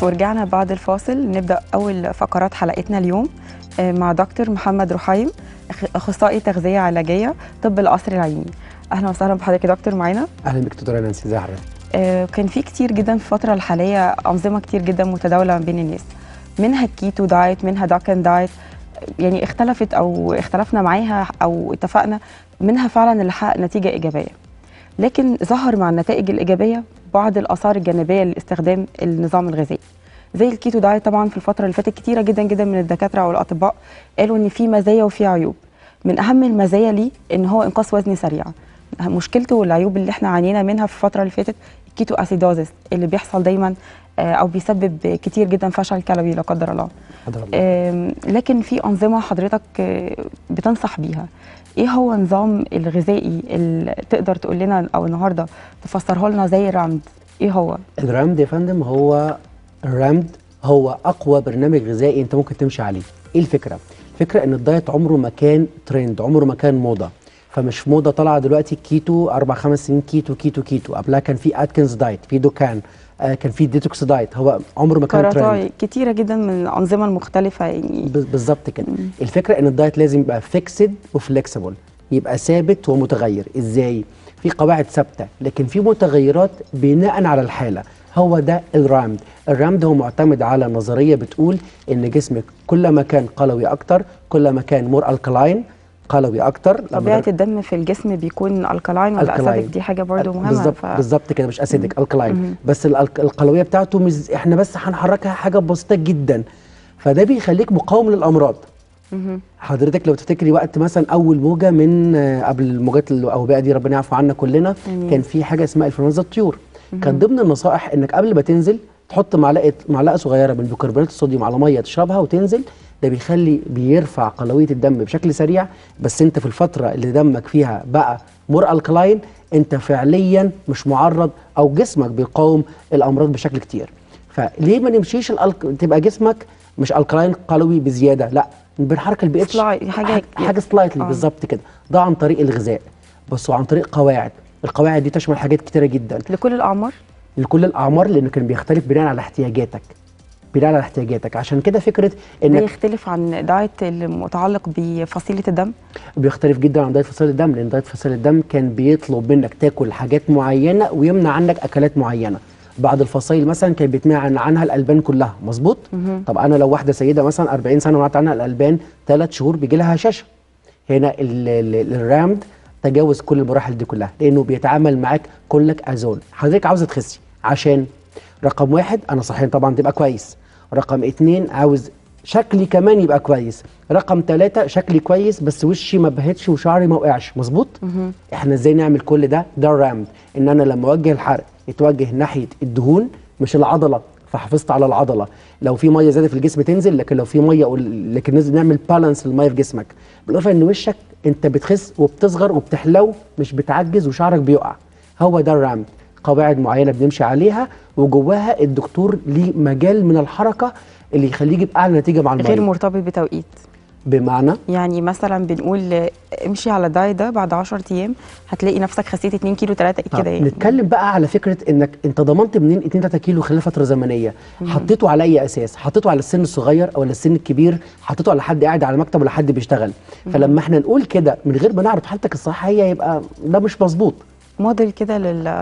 ورجعنا بعد الفاصل نبدأ أول فقرات حلقتنا اليوم آه، مع دكتور محمد رحايم أخ- أخصائي تغذية علاجية طب القصر العيني أهلا وسهلا بحضرتك يا دكتور معانا اهلا بك دكتوره نانسي ازي حضرتك آه، كان في كتير جدا في الفترة الحالية أنظمة كتير جدا متداولة ما بين الناس منها الكيتو دايت منها داكن دايت يعني اختلفت أو اختلفنا معاها أو اتفقنا منها فعلا اللي حقق نتيجة إيجابية لكن ظهر مع النتائج الإيجابية بعض الآثار الجانبية لاستخدام النظام الغذائي زي الكيتو دايت طبعا في الفترة اللي فاتت كتيرة جدا جدا من الدكاترة والأطباء قالوا إن في مزايا وفي عيوب من أهم المزايا ليه إن هو إنقاص وزن سريع مشكلته والعيوب اللي احنا عانينا منها في الفتره اللي فاتت الكيتو اسيدوزس اللي بيحصل دايما آه، او بيسبب كتير جدا فشل كلوي لا قدر الله حضر الله آم، لكن في انظمه حضرتك آه، بتنصح بيها ايه هو نظام الغذائي اللي تقدر تقول لنا او النهارده تفسره لنا زي الرمد ايه هو الرامد يا فندم هو الرامد هو اقوى برنامج غذائي انت ممكن تمشي عليه ايه الفكره الفكره ان الدايت عمره ما كان ترند عمره ما كان موضه فمش موضه طالعه دلوقتي كيتو اربع خمس سنين كيتو كيتو كيتو قبلها كان في اتكنز دايت في دوكان آه كان في ديتوكس دايت هو عمره ما كان ترند كاراتاي كتيره جدا من الانظمه المختلفه يعني ب- بالظبط كده الفكره ان الدايت لازم يبقى فيكسد وفليكسيبل يبقى ثابت ومتغير ازاي في قواعد ثابته لكن في متغيرات بناء على الحاله هو ده الرامد الرامد هو معتمد على نظريه بتقول ان جسمك كل ما كان قلوي اكتر كل ما كان مور الكلاين قلوي اكتر لما طبيعه الدم في الجسم بيكون الكلاين ولا الكلاين. اسيدك دي حاجه برضو مهمه بالظبط ف- بالظبط كده مش اسيدك الكلاين بس الألك- القلويه بتاعته مش احنا بس هنحركها حاجه بسيطه جدا فده بيخليك مقاوم للامراض حضرتك لو تفتكري وقت مثلا اول موجه من آه، قبل الموجات الاوبئه دي ربنا يعفو عنا كلنا آمين. كان في حاجه اسمها انفلونزا الطيور كان ضمن النصائح انك قبل ما تنزل تحط معلقه معلقه صغيره من بيكربونات الصوديوم على ميه تشربها وتنزل ده بيخلي بيرفع قلويه الدم بشكل سريع بس انت في الفتره اللي دمك فيها بقى مور الكلاين انت فعليا مش معرض او جسمك بيقاوم الامراض بشكل كتير فليه ما نمشيش الألك... تبقى جسمك مش الكلاين قلوي بزياده لا بنحرك البي اتش Slight- حاجة- حاجه سلايتلي آه. بالظبط كده ده عن طريق الغذاء بس وعن طريق قواعد القواعد دي تشمل حاجات كتيره جدا لكل الاعمار لكل الاعمار لانه كان بيختلف بناء على احتياجاتك بناء على احتياجاتك عشان كده فكره ده انك يختلف عن دايت المتعلق بفصيله الدم بيختلف جدا عن دايت فصيل الدم لان دايت فصيل الدم كان بيطلب منك تاكل حاجات معينه ويمنع عنك اكلات معينه بعض الفصائل مثلا كان بيتمنع عن- عنها الالبان كلها مظبوط طب انا لو واحده سيده مثلا 40 سنه ومنعت عنها الالبان ثلاث شهور بيجي لها هشاشه هنا ال- ال- الرامد تجاوز كل المراحل دي كلها لانه بيتعامل معاك كلك ازول حضرتك عاوزه تخسي عشان رقم واحد انا صحيا طبعا تبقى كويس رقم اتنين عاوز شكلي كمان يبقى كويس رقم ثلاثة شكلي كويس بس وشي ما بهتش وشعري ما وقعش مظبوط احنا ازاي نعمل كل ده ده الرامد ان انا لما اوجه الحرق يتوجه ناحيه الدهون مش العضله فحافظت على العضله لو في ميه زادت في الجسم تنزل لكن لو في ميه قل- لكن نزل نعمل بالانس للميه في جسمك بالاضافه ان وشك انت بتخس وبتصغر وبتحلو مش بتعجز وشعرك بيقع هو ده الرامد قواعد معينه بنمشي عليها وجواها الدكتور ليه مجال من الحركه اللي يخليه يجيب اعلى نتيجه مع الميه غير مرتبط بتوقيت بمعنى يعني مثلا بنقول امشي على الدايت ده بعد 10 ايام هتلاقي نفسك خسيت 2 كيلو 3 طب كده يعني نتكلم بقى على فكره انك انت ضمنت منين 2 3 كيلو خلال فتره زمنيه حطيته على اي اساس حطيته على السن الصغير او على السن الكبير حطيته على حد قاعد على مكتب ولا حد بيشتغل فلما احنا نقول كده من غير ما نعرف حالتك الصحيه يبقى ده مش مظبوط موديل كده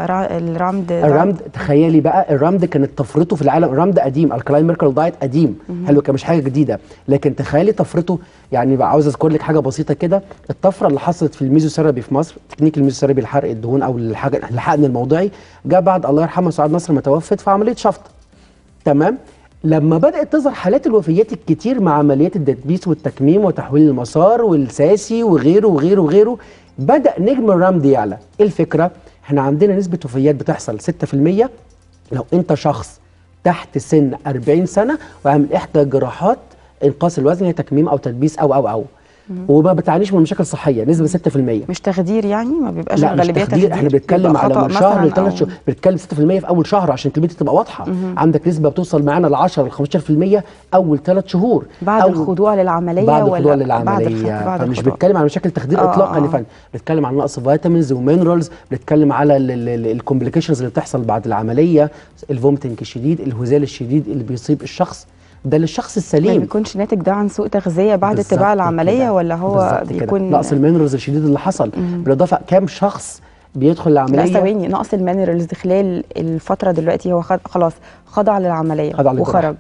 للرمد ده. الرمد تخيلي بقى الرمد كانت طفرته في العالم الرمد قديم الكلاين ميركل دايت قديم حلو كان مش حاجه جديده لكن تخيلي طفرته يعني بقى عاوز اذكر لك حاجه بسيطه كده الطفره اللي حصلت في الميزوثيرابي في مصر تكنيك الميزوثيرابي لحرق الدهون او الحاجه الحقن الموضعي جاء بعد الله يرحمه سعاد نصر ما توفت في عمليه شفط تمام لما بدات تظهر حالات الوفيات الكتير مع عمليات التدبيس والتكميم وتحويل المسار والساسي وغيره وغيره وغيره بدا نجم الرمد يعلى ايه الفكره احنا عندنا نسبه وفيات بتحصل 6% لو انت شخص تحت سن 40 سنه وعامل احدى جراحات انقاص الوزن هي تكميم او تدبيس او او او وما بتعانيش من مشاكل صحيه نسبه 6% مش تخدير يعني ما بيبقاش لا مش الغالبيه تخدير احنا بنتكلم بيبقى على خطأ من شهر مثلاً لثلاث أو- شهور بنتكلم 6% في اول شهر عشان كلمتي تبقى واضحه عندك نسبه بتوصل معانا ل 10 ل 15% اول ثلاث شهور بعد أول- الخضوع للعمليه بعد ولا الخضوع بعد للعمليه الخ- بعد فمش الخضوع. بنتكلم على مشاكل تخدير آه، اطلاقا آه. يا فندم بنتكلم عن نقص فيتامينز ومينرالز بنتكلم على الكومبليكيشنز اللي بتحصل بعد العمليه الفومتنج الشديد الهزال الشديد اللي بيصيب الشخص ده للشخص ما السليم بيكونش ناتج ده عن سوء تغذيه بعد بالظبط اتباع العمليه كده. ولا هو بالظبط كده. بيكون نقص المينرالز الشديد اللي حصل بالاضافه كام شخص بيدخل لا العمليه ثواني نقص المينرالز خلال الفتره دلوقتي هو خد خلاص خضع للعمليه خضع للجراحة. وخرج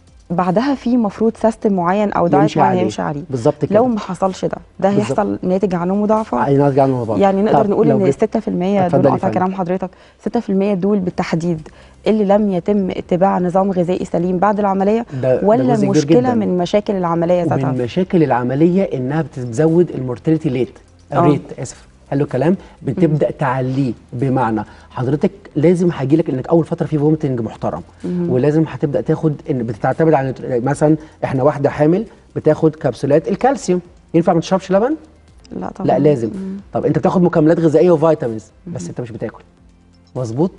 بعدها في مفروض سيستم معين او دايت يمشي معين عليه. يمشي عليه بالظبط كده لو ما حصلش ده ده بالظبط. هيحصل ناتج عنه مضاعفات عايزين نرجع للموضوع يعني نقدر طب نقول لو ان جيت- 6% دول اتفضلي قطع فندم. كلام حضرتك 6% دول بالتحديد اللي لم يتم اتباع نظام غذائي سليم بعد العمليه ده- ده ولا جزء كبير مشكله جداً. من مشاكل العمليه ذاتها ومن مشاكل العمليه انها بتزود المورتاليتي ليت آه. ريت اسف حلو الكلام بتبدا تعليه بمعنى حضرتك لازم هيجي لك انك اول فتره في فومتنج محترم ولازم هتبدا تاخد ان بتعتمد على مثلا احنا واحده حامل بتاخد كبسولات الكالسيوم ينفع ما تشربش لبن لا طبعا لا لازم طب انت بتاخد مكملات غذائيه وفيتامينز بس انت مش بتاكل مظبوط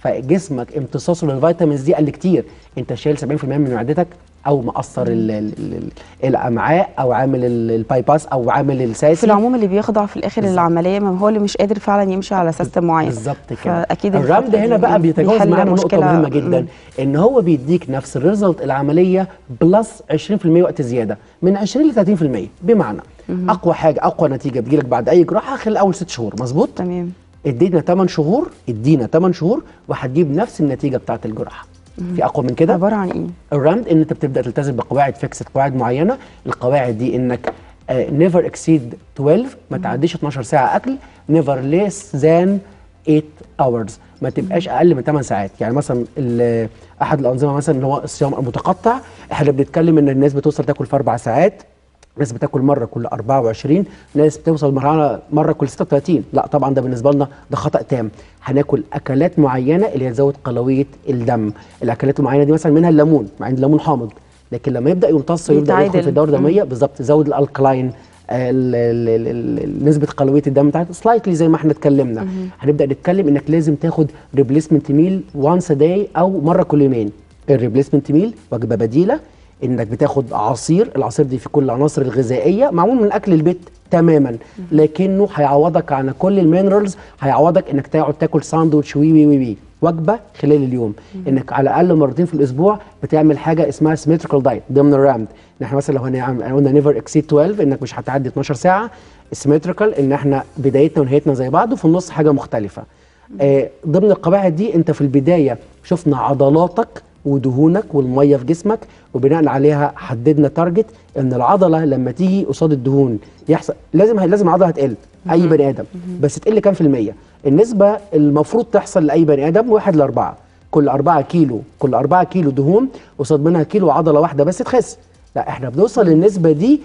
فجسمك امتصاصه للفيتامينز دي قل كتير انت شايل 70% من معدتك او مقصر ال- ال- ال- الامعاء او عامل ال- البايباس او عامل في الساسي العموم اللي بيخضع في الاخر بالظبط. للعمليه ما هو اللي مش قادر فعلا يمشي على سيستم معين بالظبط كده فاكيد الرمد الفترة هنا دي بقى بيتجاوز بيحل معانا نقطه مشكلة. مهمه جدا مم. ان هو بيديك نفس الريزلت العمليه بلس 20% وقت زياده من 20 ل 30% بمعنى اقوى حاجه اقوى نتيجه بتجيلك بعد اي جراحه خلال اول ست شهور مظبوط تمام ادينا 8 شهور ادينا 8 شهور وهتجيب نفس النتيجه بتاعت الجراحه في اقوى من كده عباره عن ايه؟ الرمد ان انت بتبدا تلتزم بقواعد فيكسد قواعد معينه القواعد دي انك نيفر اكسيد 12 ما تعديش 12 ساعه اكل نيفر ليس ذان 8 اورز ما تبقاش اقل من 8 ساعات يعني مثلا ال- احد الانظمه مثلا اللي هو الصيام المتقطع احنا بنتكلم ان الناس بتوصل تاكل في اربع ساعات ناس بتاكل مره كل 24 ناس بتوصل مرحله مره كل 36 لا طبعا ده بالنسبه لنا ده خطا تام هناكل اكلات معينه اللي هي تزود قلويه الدم الاكلات المعينه دي مثلا منها الليمون مع ان الليمون حامض لكن لما يبدا يمتص ويبدا يدخل يتعادل. في الدوره الدمويه بالظبط زود الالكلاين ال- ال- ال- ال- نسبه قلويه الدم بتاعتك سلايتلي زي ما احنا اتكلمنا هنبدا نتكلم انك لازم تاخد ريبليسمنت ميل وانس داي او مره كل يومين الريبليسمنت ميل وجبه بديله انك بتاخد عصير العصير دي في كل العناصر الغذائيه معمول من اكل البيت تماما لكنه هيعوضك عن كل المينرالز هيعوضك انك تقعد تاكل ساندوتش وي وي وي وي وجبه خلال اليوم انك على الاقل مرتين في الاسبوع بتعمل حاجه اسمها سيمتريكال دايت ضمن الرامد ان احنا مثلا لو هنعمل قلنا نيفر اكسيد 12 انك مش هتعدي 12 ساعه سيمتريكال ان احنا بدايتنا ونهايتنا زي بعض وفي النص حاجه مختلفه آه ضمن القواعد دي انت في البدايه شفنا عضلاتك ودهونك والميه في جسمك وبناء عليها حددنا تارجت ان العضله لما تيجي قصاد الدهون يحصل لازم لازم العضله هتقل اي بني ادم بس تقل كام في الميه النسبه المفروض تحصل لاي بني ادم واحد لاربعه كل 4 كيلو كل 4 كيلو دهون قصاد منها كيلو عضله واحده بس تخس لا احنا بنوصل للنسبه دي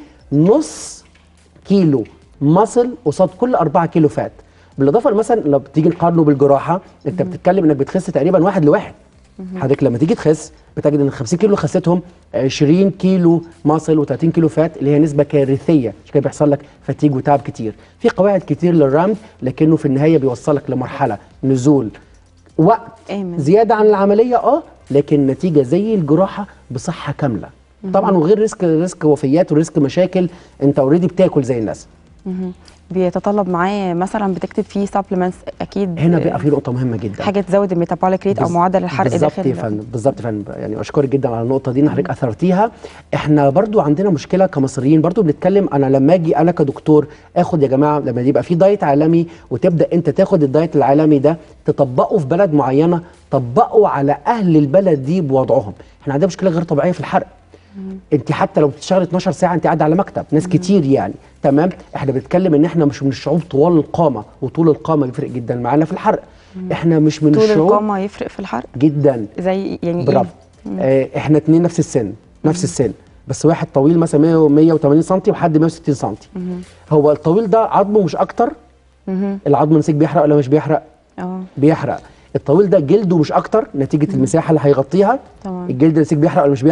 نص كيلو مصل قصاد كل 4 كيلو فات بالاضافه مثلا لو بتيجي نقارنه بالجراحه انت بتتكلم انك بتخس تقريبا واحد لواحد حضرتك لما تيجي تخس بتجد ان 50 كيلو خسيتهم 20 كيلو مصل و30 كيلو فات اللي هي نسبه كارثيه عشان كده بيحصل لك فتيج وتعب كتير في قواعد كتير للرمد لكنه في النهايه بيوصلك لمرحله نزول وقت آمن. زياده عن العمليه اه لكن نتيجه زي الجراحه بصحه كامله طبعا وغير ريسك ريسك وفيات وريسك مشاكل انت اوريدي بتاكل زي الناس مهم. بيتطلب معاه مثلا بتكتب فيه سبلمنتس اكيد هنا بقى في نقطه مهمه جدا حاجه تزود الميتابوليك ريت او بز- معدل الحرق بالظبط داخل يا فندم بالظبط يا فندم يعني اشكرك جدا على النقطه دي ان حضرتك اثرتيها احنا برضو عندنا مشكله كمصريين برضو بنتكلم انا لما اجي انا كدكتور اخد يا جماعه لما يبقى في دايت عالمي وتبدا انت تاخد الدايت العالمي ده تطبقه في بلد معينه طبقه على اهل البلد دي بوضعهم احنا عندنا مشكله غير طبيعيه في الحرق انت حتى لو بتشتغل 12 ساعه انت قاعده على مكتب ناس كتير يعني تمام احنا بنتكلم ان احنا مش من الشعوب طوال القامه وطول القامه بيفرق جدا معانا في الحرق احنا مش من طول الشعوب القامه يفرق في الحرق جدا زي يعني برافو آه احنا اتنين نفس السن نفس السن بس واحد طويل مثلا 100 180 سم وحد 160 سم هو الطويل ده عظمه مش اكتر العظم نسيج بيحرق ولا مش بيحرق ايه اه بيحرق الطويل ده جلده مش اكتر نتيجه المساحه اللي هيغطيها تمام. الجلد نسيج بيحرق ولا مش بيحرق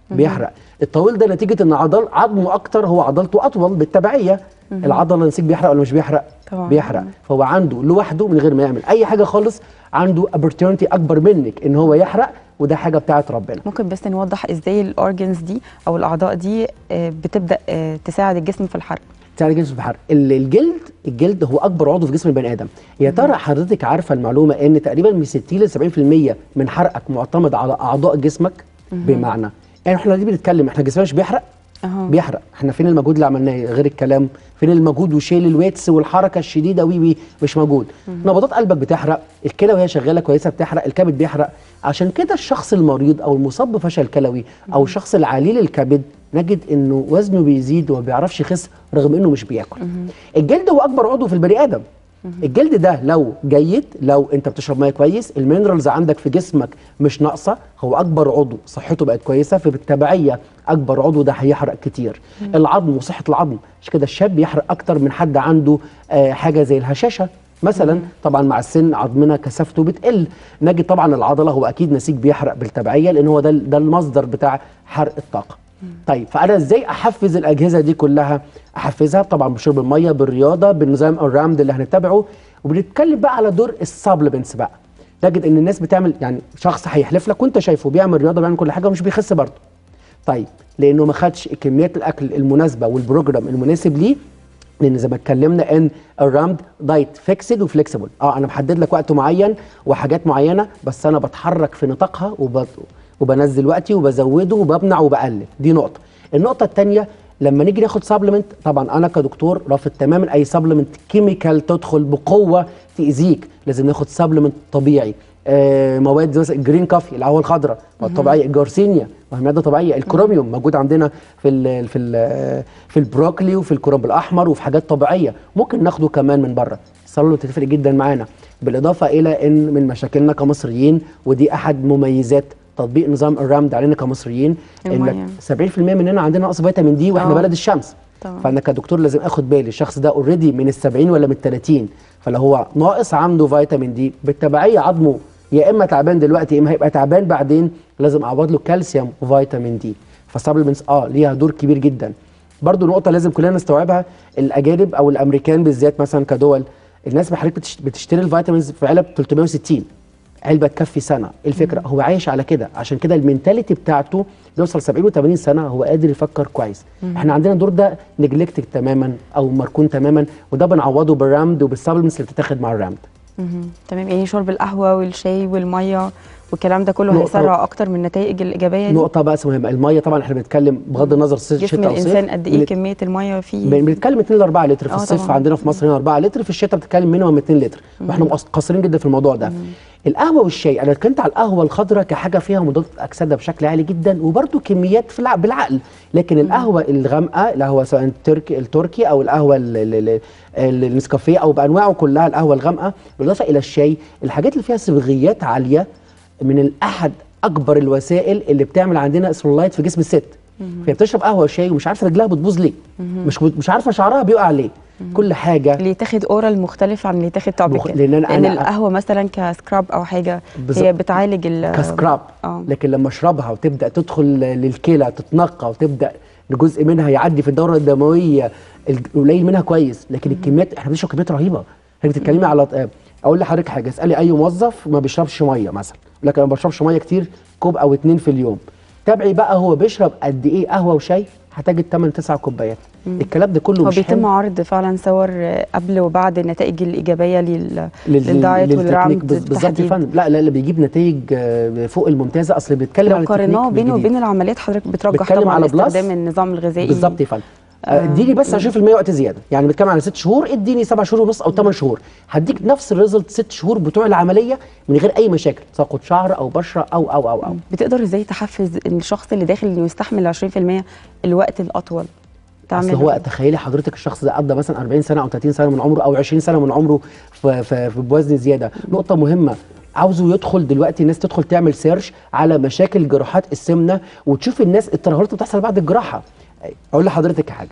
بيحرق الطويل ده نتيجه ان عضل عظمه اكتر هو عضلته اطول بالتبعيه العضله نسيج بيحرق ولا مش بيحرق طبعاً. بيحرق فهو عنده لوحده من غير ما يعمل اي حاجه خالص عنده opportunity اكبر منك ان هو يحرق وده حاجه بتاعت ربنا ممكن بس نوضح ازاي الاورجنز دي او الاعضاء دي آه، بتبدا آه، تساعد الجسم في الحرق تعالى جسم الحرق ال- الجلد الجلد هو اكبر عضو في جسم البني ادم يا ترى حضرتك عارفه المعلومه ان تقريبا من 60 ل 70% من حرقك معتمد على اعضاء جسمك بمعنى يعني احنا دي بنتكلم احنا جسمنا مش بيحرق أهو. بيحرق احنا فين المجهود اللي عملناه غير الكلام فين المجهود وشيل الويتس والحركه الشديده وي وي مش موجود نبضات قلبك بتحرق الكلى وهي شغاله كويسه بتحرق الكبد بيحرق عشان كده الشخص المريض او المصاب بفشل كلوي او الشخص العليل الكبد نجد انه وزنه بيزيد وما بيعرفش يخس رغم انه مش بياكل الجلد هو اكبر عضو في البني ادم الجلد ده لو جيد لو انت بتشرب ميه كويس المينرالز عندك في جسمك مش ناقصه هو اكبر عضو صحته بقت كويسه فبالتبعيه اكبر عضو ده هيحرق كتير العظم وصحه العظم مش كده الشاب يحرق اكتر من حد عنده آه حاجه زي الهشاشه مثلا طبعا مع السن عظمنا كثافته بتقل نجد طبعا العضله هو اكيد نسيج بيحرق بالتبعيه لان هو ده ده المصدر بتاع حرق الطاقه طيب فانا ازاي احفز الاجهزه دي كلها احفزها طبعا بشرب الميه بالرياضه بالنظام الرامد اللي هنتبعه وبنتكلم بقى على دور السبلمنتس بقى تجد ان الناس بتعمل يعني شخص هيحلف لك وانت شايفه بيعمل رياضه بيعمل كل حاجه ومش بيخس برضه طيب لانه ما خدش كميات الاكل المناسبه والبروجرام المناسب ليه لان زي ما اتكلمنا ان الرامد دايت فيكسد وفليكسيبل اه انا محدد لك وقت معين وحاجات معينه بس انا بتحرك في نطاقها وب... وبنزل وقتي وبزوده وبمنع وبقلل دي نقطه النقطه الثانيه لما نيجي ناخد سبلمنت طبعا انا كدكتور رافض تماما اي سبلمنت كيميكال تدخل بقوه تاذيك لازم ناخد سبلمنت طبيعي آه مواد زي مثلا الجرين كافي القهوه الخضراء الطبيعيه الجارسينيا وهي ماده طبيعيه الكروميوم موجود عندنا في ال في ال في البروكلي وفي الكرنب الاحمر وفي حاجات طبيعيه ممكن ناخده كمان من بره السبلمنت تفرق جدا معانا بالاضافه الى ان من مشاكلنا كمصريين ودي احد مميزات تطبيق نظام الرامد علينا كمصريين المية. انك 70% مننا عندنا نقص فيتامين دي واحنا آه. بلد الشمس طبعا. فانا كدكتور لازم اخد بالي الشخص ده اوريدي من ال 70 ولا من ال 30 فلو هو ناقص عنده فيتامين دي بالتبعيه عظمه يا اما تعبان دلوقتي يا اما هيبقى تعبان بعدين لازم اعوض له كالسيوم وفيتامين دي فالسبلمنتس اه ليها دور كبير جدا برضو نقطه لازم كلنا نستوعبها الاجانب او الامريكان بالذات مثلا كدول الناس بحضرتك بتش- بتشتري الفيتامينز في علب 360 علبه تكفي سنه إيه الفكره هو عايش على كده عشان كده المينتاليتي بتاعته بيوصل 70 و80 سنه هو قادر يفكر كويس احنا عندنا الدور ده نجلكتد تماما او مركون تماما وده بنعوضه بالرامد وبالسبلمنتس اللي بتتاخد مع الرامد مهم. تمام يعني شرب القهوه والشاي والميه والكلام ده كله نقطة- هيسرع اكتر من النتائج الايجابيه دي نقطه بس مهمه الميه طبعا احنا بنتكلم بغض النظر صيف جسم شتاء او صيف الانسان قد ايه بنت- كميه الميه فيه بن- بنتكلم 2 ل 4 لتر في آه الصيف طبعاً. عندنا في مصر هنا 4 لتر في الشتاء بتتكلم مينيمم 2 لتر واحنا مقص- قاصرين جدا في الموضوع ده القهوه والشاي انا اتكلمت على القهوه الخضراء كحاجه فيها مضادات اكسده بشكل عالي جدا وبرده كميات في الع- بالعقل لكن القهوه الغامقه القهوه سواء التركي التركي او القهوه ال- ال- ال- ال- النسكافيه او بانواعه كلها القهوه الغامقه بالاضافه الى الشاي الحاجات اللي فيها صبغيات عاليه من الاحد اكبر الوسائل اللي بتعمل عندنا اسرلايت في جسم الست فهي بتشرب قهوه وشاي ومش عارفه رجلها بتبوظ ليه مش مش عارفه شعرها بيقع ليه كل حاجه اللي يتاخد اورال مختلف عن اللي يتاخد توبيك مخ- لأن أنا- لان أنا- القهوه مثلا كسكراب او حاجه بالظبط. هي بتعالج ال كسكراب اه لكن لما اشربها وتبدا تدخل للكلى تتنقى وتبدا جزء منها يعدي في الدوره الدمويه القليل منها كويس لكن الكميات احنا بنشرب كميات رهيبه حضرتك بتتكلمي على اقول لحضرتك حاجه اسالي اي موظف ما بيشربش ميه مثلا لكن انا ما بشربش ميه كتير كوب او اتنين في اليوم تابعي بقى هو بيشرب قد ايه قهوه وشاي هتجد 8 9 كوبايات الكلام ده كله هو مش بيتم حلو. عرض فعلا صور آه، قبل وبعد النتائج الايجابيه لل... لل- للدايت للتكنيك والرامد بز- بالظبط يا بالتحديد. فندم لا لا لا بيجيب نتائج آه، فوق الممتازه اصل بيتكلم لو على قارناه التكنيك مش بينه جديد. وبين العمليات حضرتك بترجح بتكلم طبعا على بلس. استخدام النظام الغذائي بالظبط يا فندم آه، اديني بس 20% وقت زياده يعني بتكلم على ست شهور اديني سبع شهور ونص او ثمان شهور هديك نفس الريزلت ست شهور بتوع العمليه من غير اي مشاكل تساقط شعر او بشره او او او او بتقدر ازاي تحفز الشخص اللي داخل انه يستحمل 20% الوقت الاطول اصل هو تخيلي حضرتك الشخص ده قضى مثلا 40 سنه او 30 سنه من عمره او 20 سنه من عمره في, في, في بوزن زياده نقطه مهمه عاوزه يدخل دلوقتي الناس تدخل تعمل سيرش على مشاكل جراحات السمنه وتشوف الناس الترهلات اللي بتحصل بعد الجراحه اقول لحضرتك حاجه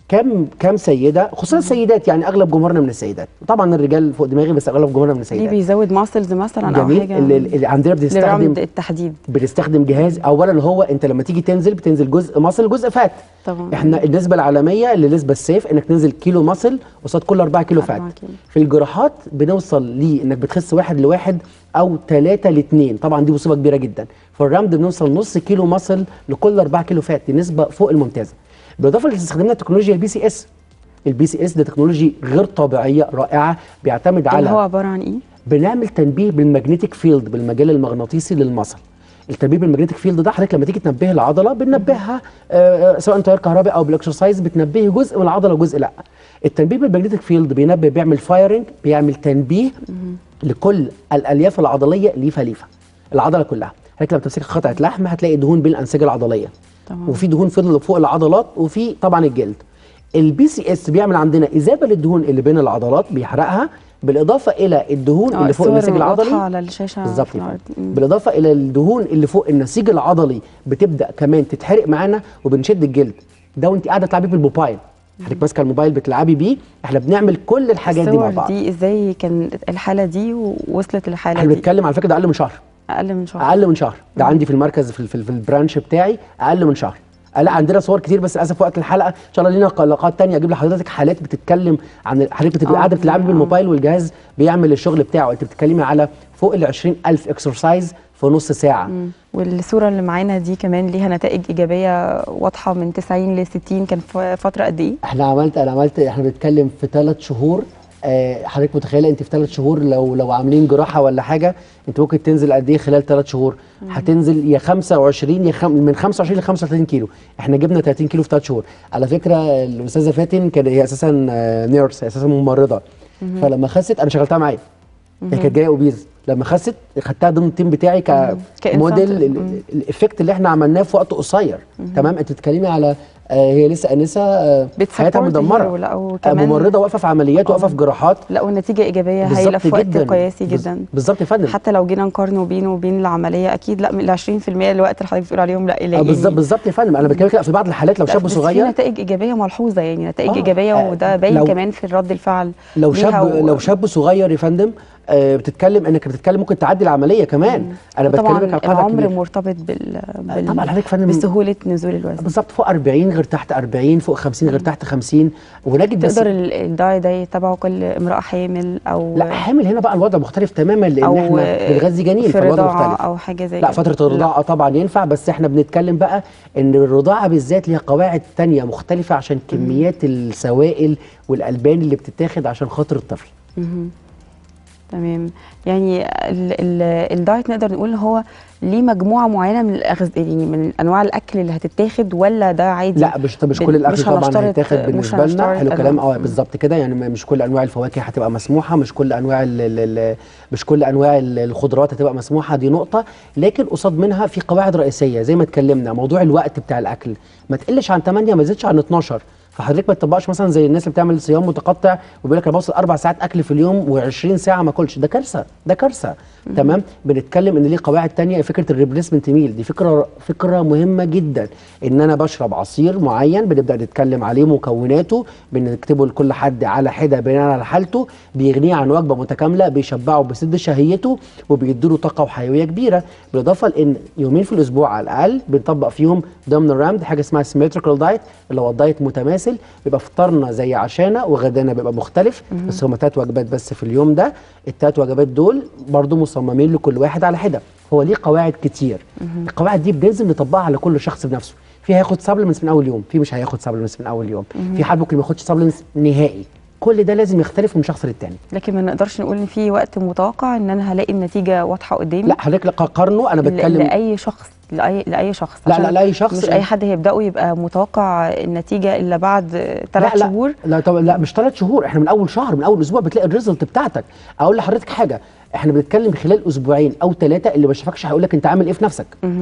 كم كم سيده خصوصا السيدات يعني اغلب جمهورنا من السيدات طبعا الرجال فوق دماغي بس اغلب جمهورنا من ليه السيدات بيزود ماسلز مثلا او جميل حاجه اللي, اللي عندنا بنستخدم للراوند التحديد بنستخدم جهاز اولا هو انت لما تيجي تنزل بتنزل جزء مصل جزء فات طبعا احنا النسبه العالميه للنسبه السيف انك تنزل كيلو مصل قصاد كل 4 كيلو فات أربعة كيلو. في الجراحات بنوصل ليه انك بتخس واحد لواحد او ثلاثة لاثنين طبعا دي مصيبه كبيره جدا في الرمد بنوصل نص كيلو مصل لكل 4 كيلو فات دي نسبه فوق الممتازه بالاضافه لاستخدامنا تكنولوجيا البي سي اس البي سي اس ده تكنولوجي غير طبيعيه رائعه بيعتمد على اللي هو عباره عن ايه؟ بنعمل تنبيه بالمagnetic فيلد بالمجال المغناطيسي للمصل التنبيه بالمagnetic فيلد ده حضرتك لما تيجي تنبه العضله بننبهها آه، آه، سواء تيار كهربي او بالاكسرسايز بتنبهي جزء من العضله وجزء لا التنبيه بالمagnetic فيلد بينبه بيعمل فايرنج بيعمل تنبيه لكل الالياف العضليه ليفه ليفه العضله كلها حضرتك لما تمسك قطعه لحم هتلاقي دهون بين الانسجه العضليه طبعا وفي دهون فضل فوق العضلات وفي طبعا الجلد البي سي اس بيعمل عندنا اذابه للدهون اللي بين العضلات بيحرقها بالاضافه الى الدهون آه، اللي فوق الصور النسيج العضلي واضحة على الشاشه بالظبط في كده. العرض. مم. بالاضافه الى الدهون اللي فوق النسيج العضلي بتبدا كمان تتحرق معانا وبنشد الجلد ده وانت قاعده تلعبي بالموبايل حضرتك ماسكه الموبايل بتلعبي بيه احنا بنعمل كل الحاجات دي مع الصور بعض دي ازاي كان الحاله دي ووصلت للحاله احنا دي بنتكلم على فكره ده اقل من شهر اقل من شهر اقل من شهر ده عندي في المركز في, في, في البرانش بتاعي اقل من شهر لا عندنا صور كتير بس للاسف وقت الحلقه ان شاء الله لينا لقاءات تانية اجيب لحضرتك حالات بتتكلم عن حضرتك بتبقي آه، قاعده بتلعبي آه. بالموبايل والجهاز بيعمل الشغل بتاعه انت بتتكلمي على فوق ال 20000 اكسرسايز في نص ساعه مم. والصوره اللي معانا دي كمان ليها نتائج ايجابيه واضحه من 90 ل 60 كان في فتره قد ايه؟ احنا عملت انا عملت احنا بنتكلم في ثلاث شهور آه، حضرتك متخيله انت في ثلاث شهور لو لو عاملين جراحه ولا حاجه انت ممكن تنزل قد ايه خلال ثلاث شهور هتنزل يا 25 يا خم... من 25 ل 35 كيلو احنا جبنا 30 كيلو في ثلاث شهور على فكره الاستاذه فاتن كانت هي اساسا آه، نيرس هي اساسا ممرضه فلما خست انا شغلتها معايا هي كانت جايه اوبيز لما خست خدتها ضمن التيم بتاعي كموديل كإنسان. ال- ال- الايفكت اللي احنا عملناه في وقت قصير تمام انت بتتكلمي على آه، هي لسه انسه آه، حياتها بتسبورت مدمره هيرو، لا، آه، وكمان- ممرضه واقفه في عمليات واقفه في جراحات لقوا نتيجه ايجابيه هايله في وقت جداً. قياسي بز- جدا بالظبط يا فندم حتى لو جينا نقارنه بينه وبين العمليه اكيد لا من ال 20% الوقت اللي حضرتك بتقول عليهم لا آه، قليل بالظبط بالظبط يا فندم انا بتكلم كده في بعض الحالات لو لا، شاب بس في صغير نتائج ايجابيه ملحوظه يعني نتائج آه، ايجابيه آه، وده باين لو- كمان في رد الفعل لو ليها شاب و- لو شاب صغير يا فندم آه، بتتكلم انك بتتكلم ممكن تعدي العمليه كمان انا بتكلمك طبعا على قاعده العمر كبيره مرتبط بال, بال... طبعا حضرتك يا فندم بسهوله نزول الوزن بالظبط فوق 40 غير تحت 40 فوق 50 غير تحت 50 ونجد بس تقدر ال- الداي ده يتبعه كل امراه حامل او لا حامل هنا بقى الوضع مختلف تماما لان او احنا بنغذي جنين في فالوضع رضاعه مختلف او حاجه زي لا كده. فترة الرضاعة طبعا ينفع بس احنا بنتكلم بقى ان الرضاعة بالذات ليها قواعد تانية مختلفة عشان كميات السوائل والألبان اللي بتتاخد عشان خاطر الطفل مهم. تمام يعني ال ال الدايت نقدر نقول هو ليه مجموعه معينه من الأغذ... يعني من انواع الاكل اللي هتتاخد ولا ده عادي لا مش مش بن- كل الاكل مش طبعا هنشترط- هيتاخد مش بالنسبه لنا هنشترط حلو أنواع. كلام اه مم. بالظبط كده يعني م- مش كل انواع الفواكه هتبقى مسموحه مش كل انواع ال ال ال مش كل انواع ال- الخضروات هتبقى مسموحه دي نقطه لكن قصاد منها في قواعد رئيسيه زي ما اتكلمنا موضوع الوقت بتاع الاكل ما تقلش عن 8 ما تزيدش عن 12 فحضرتك ما تطبقش مثلا زي الناس اللي بتعمل صيام متقطع وبيقول لك انا بوصل اربع ساعات اكل في اليوم و20 ساعه ما اكلش ده كارثه ده كارثه تمام بنتكلم ان ليه قواعد تانية فكره الريبليسمنت ميل دي فكره فكره مهمه جدا ان انا بشرب عصير معين بنبدا نتكلم عليه مكوناته بنكتبه لكل حد على حده بناء على حالته بيغنيه عن وجبه متكامله بيشبعه بيسد شهيته وبيديله طاقه وحيويه كبيره بالاضافه لان يومين في الاسبوع على الاقل بنطبق فيهم ضمن الرامد حاجه اسمها سيمتريكال دايت اللي هو الدايت متماثل بيبقى فطارنا زي عشانا وغدانا بيبقى مختلف بس هما تلات وجبات بس في اليوم ده التلات وجبات دول برضو مصممين لكل واحد على حده هو ليه قواعد كتير القواعد دي بننزل نطبقها على كل شخص بنفسه في هياخد سبلمنتس من اول يوم في مش هياخد سبلمنتس من اول يوم في حد ممكن ما ياخدش سبلمنتس نهائي كل ده لازم يختلف من شخص للتاني لكن ما نقدرش نقول ان في وقت متوقع ان انا هلاقي النتيجه واضحه قدامي لا حضرتك لا قارنه انا ل- بتكلم لاي شخص لاي لاي شخص لا، عشان لا، لأي شخص. مش اي حد هيبداوا يبقى متوقع النتيجه الا بعد ثلاث لا شهور لا لا, طب لا مش ثلاث شهور احنا من اول شهر من اول اسبوع بتلاقي الريزلت بتاعتك اقول لحضرتك حاجه احنا بنتكلم خلال اسبوعين او ثلاثه اللي ما شافكش هيقول لك انت عامل ايه في نفسك مهم.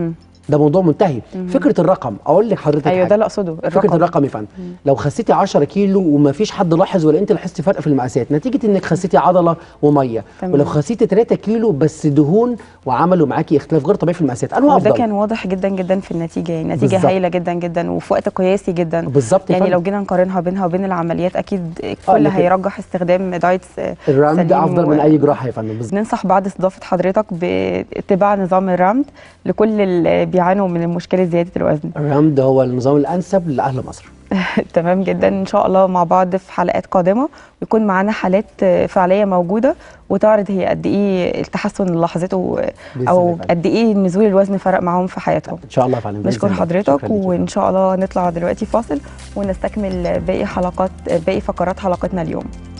ده موضوع منتهي فكره الرقم اقول لك حضرتك ايوه حاجة. ده اللي اقصده فكره الرقم الرقم يا فندم لو خسيتي 10 كيلو وما فيش حد لاحظ ولا انت لاحظتي فرق في المقاسات نتيجه انك خسيتي عضله وميه تمام. ولو خسيتي 3 كيلو بس دهون وعملوا معاكي اختلاف غير طبيعي في المقاسات انا وده افضل كان واضح جدا جدا في النتيجه يعني نتيجه بالظبط. هايله جدا جدا وفي وقت قياسي جدا بالظبط يا يعني فندم. لو جينا نقارنها بينها وبين العمليات اكيد الكل لكن- هيرجح استخدام دايتس آه، الرمد سليم افضل و- من اي جراحه يا فندم بالظبط ننصح بعد استضافه حضرتك باتباع نظام الرمد لكل اللي بيعانوا من المشكله زياده الوزن الرمد هو النظام الانسب لاهل مصر تمام جدا ان شاء الله مع بعض في حلقات قادمه ويكون معانا حالات آه، فعليه موجوده وتعرض هي قد ايه التحسن اللي لاحظته آه، بإذن او الله. قد ايه نزول الوزن فرق معاهم في حياتهم ان شاء الله يا فندم بإذن نشكر الله. حضرتك شكراً ليك يا وان فندم. شاء الله نطلع دلوقتي فاصل ونستكمل باقي حلقات باقي فقرات حلقتنا اليوم